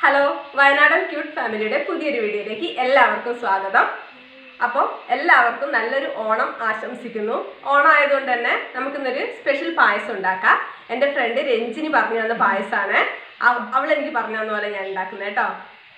Hello വയനാടൻ cute ഫാമിലിയുടെ പുതിയൊരു വീഡിയോയിലേക്ക് എല്ലാവർക്കും സ്വാഗതം അപ്പോൾ എല്ലാവർക്കും നല്ലൊരു ഓണം ആശംസിക്കുന്നു ഓണം ആയതുകൊണ്ട് തന്നെ നമുക്കിന്നൊരു സ്പെഷ്യൽ പായസം ഉണ്ടാക്കാം എൻ്റെ ഫ്രണ്ട് രഞ്ജിനി പറഞ്ഞു തന്ന പായസമാണ് അവൾ എനിക്ക് പറഞ്ഞു തന്ന പോലെ ഞാൻ ഉണ്ടാക്കുന്നത് കേട്ടോ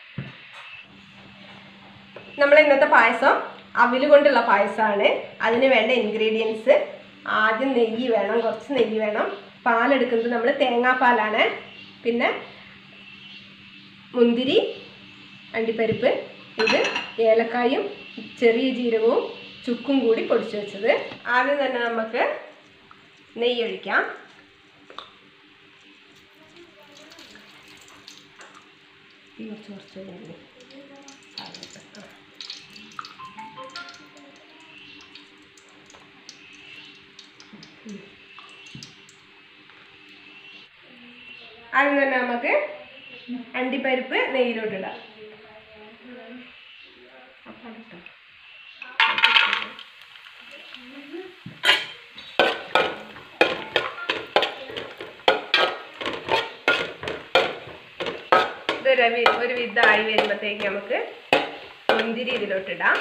നമ്മൾ ഇന്നത്തെ പായസം അവില് കൊണ്ടുള്ള പായസമാണ് അതിന് വേണ്ട ഇൻഗ്രീഡിയൻസ് ആദ്യം നെയ്യ് വേണം കുറച്ച് നെയ്യ് വേണം പാലെടുക്കുന്നത് നമ്മൾ തേങ്ങാപ്പാലാണ് പിന്നെ മുന്തിരി അണ്ടിപ്പരിപ്പ് ഇത് ഏലക്കായും ചെറിയ ജീരകവും ചുക്കും കൂടി പൊടിച്ചു വെച്ചത് ആദ്യം തന്നെ നമുക്ക് നെയ്യ് ഒഴിക്കാം തീ കുറച്ച് കുറച്ച് നെയ്യ് അതിലിട്ട്. ആ. ആദ്യം തന്നെ നമുക്ക് അണ്ടിപ്പരിപ്പ് നെയ്യിലോട്ടിടാം അപ്പം ഇട്ടോ. ഇതൊരു വി- ഒരു വിധമായി വരുമ്പോഴത്തേക്ക് നമുക്ക് മുന്തിരി ഇതിലോട്ടിടാം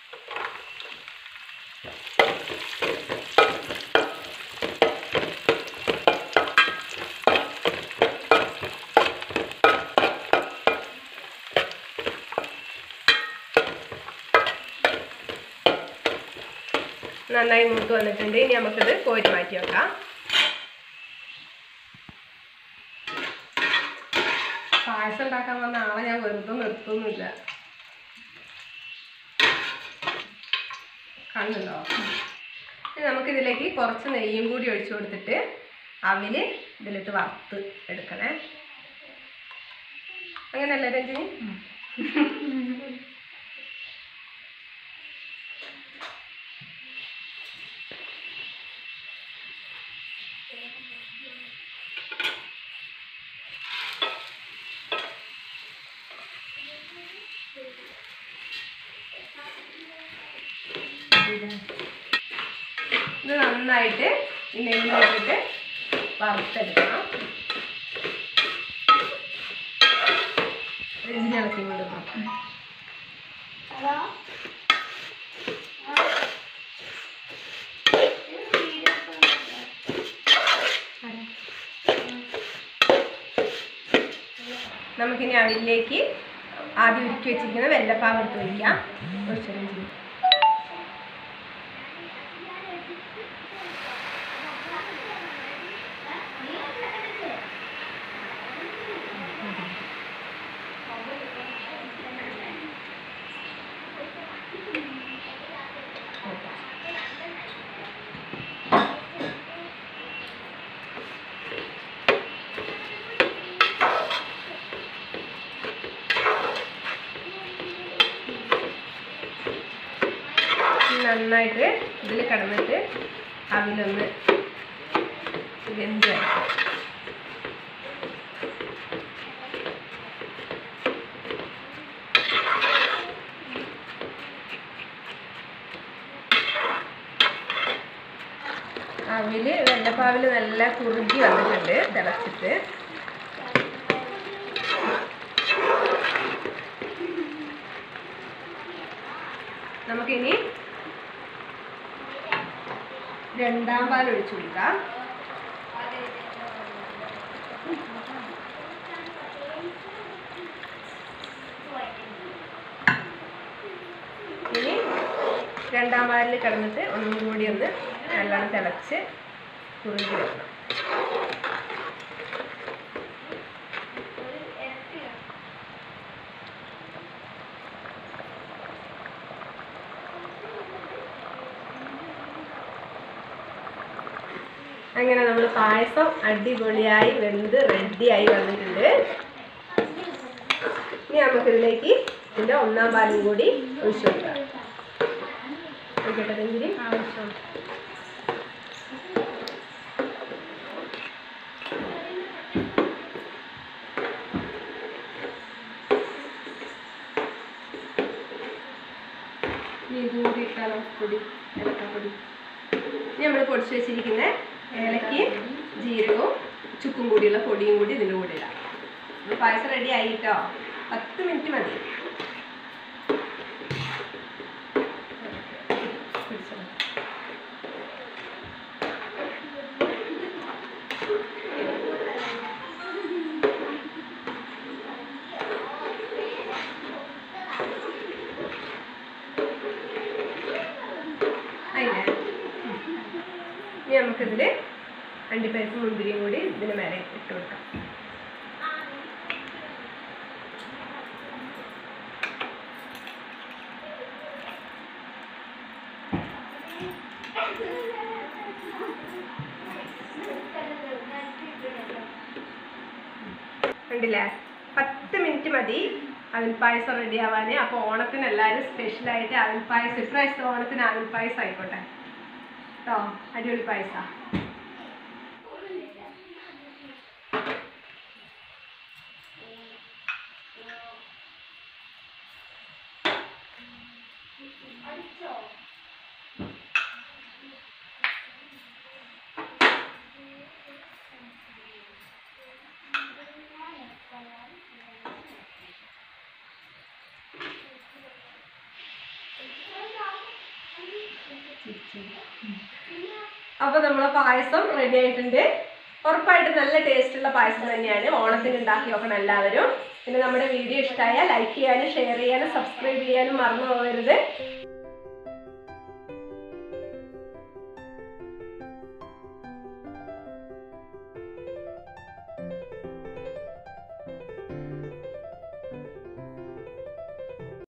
നന്നായി മൂത്ത് വന്നിട്ടുണ്ട് ഇനി നമുക്കിത് കോരി മാറ്റി വെക്കാം പായസം ഉണ്ടാക്കാൻ വന്ന ആളെ ഞാൻ വെറുതെ നിർത്തുന്നില്ല കണ്ണുണ്ടോ ഇനി നമുക്കിതിലേക്ക് കുറച്ച് നെയ്യും കൂടി ഒഴിച്ചു കൊടുത്തിട്ട് അവില് ഇതിലിട്ട് വറുത്ത് എടുക്കണേ അങ്ങനെയല്ലേ രഞ്ജിനി ഇത് നന്നായിട്ട് ഈ നെയ്യിലിട്ടിട്ട് വറുത്തെടുക്കണം രഞ്ജിനി ഇളക്കി കൊണ്ടുപോകാം നമുക്കിനി അവിലേക്ക് ആദ്യം ഉരുക്കി വെച്ചിരിക്കുന്ന വെല്ലപ്പാവ് എടുത്ത് ഒഴിക്കാം ഒഴിച്ചു രഞ്ജിനി ഇത് നന്നായിട്ട് ഇതിൽ കിടന്നിട്ട് അവിലൊന്ന് വെന്ത് വരട്ടെ. അവില് വെള്ളപ്പാവില് നല്ല കുറുകി വന്നിട്ടുണ്ട് തിളച്ചിട്ട് നമുക്കിനി രണ്ടാം പാൽ ഒഴിച്ചു കൊടുക്കാം ഇനി രണ്ടാം പാലിൽ കിടന്നിട്ട് ഒന്നും കൂടി ഒന്ന് നല്ലോണം തിളച്ച് കുറുകി വെക്കണം അങ്ങനെ നമ്മൾ പായസം അടിപൊളിയായി വെന്ത് റെഡിയായി വന്നിട്ടുണ്ട് ഇനി നമുക്കിതിലേക്ക് ഇതിൻ്റെ ഒന്നാം പാലും കൂടി ഒഴിച്ചു കൊടുക്കാം ഒഴിക്കട്ടെ രഞ്ജിനി ആവശ്യം ഇനി ഇതും കൂടി ഇട്ടാലോ പൊടി ഏലക്കാപ്പൊടി ഇനി നമ്മൾ പൊടിച്ച് വെച്ചിരിക്കുന്ന ഏലക്കയും ജീരകവും ചുക്കും കൂടിയുള്ള പൊടിയും കൂടി ഇതിൻ്റെ കൂടെ ഇടാം അപ്പോൾ പായസം റെഡി ആയിട്ടോ പത്ത് മിനിറ്റ് മതി പിടിച്ചോ. അതിനെ ഇനി നമുക്കിതിൽ അണ്ടിപ്പരിപ്പ് മുന്തിരിയും കൂടി ഇതിന് മേലെ ഇട്ട് കൊടുക്കാം കണ്ടില്ലേ പത്ത് മിനിറ്റ് മതി അവിൽ പായസം റെഡി ആവാൻ അപ്പോൾ ഓണത്തിന് എല്ലാവരും സ്പെഷ്യലായിട്ട് അവിൽ പായസം ഇപ്രാവശ്യത്തെ ഓണത്തിന് അവിൽ പായസം ആയിക്കോട്ടെ കേട്ടോ അടിപൊളി പായസ അപ്പോൾ നമ്മളെ പായസം റെഡി ആയിട്ടുണ്ട് ഉറപ്പായിട്ടും നല്ല ടേസ്റ്റുള്ള പായസം തന്നെയാണ് ഓണത്തിന് ഉണ്ടാക്കി നോക്കണം എല്ലാവരും പിന്നെ നമ്മുടെ വീഡിയോ ഇഷ്ടമായാൽ ലൈക്ക് ചെയ്യാനും ഷെയർ ചെയ്യാനും സബ്സ്ക്രൈബ് ചെയ്യാനും മറന്നു പോകരുത്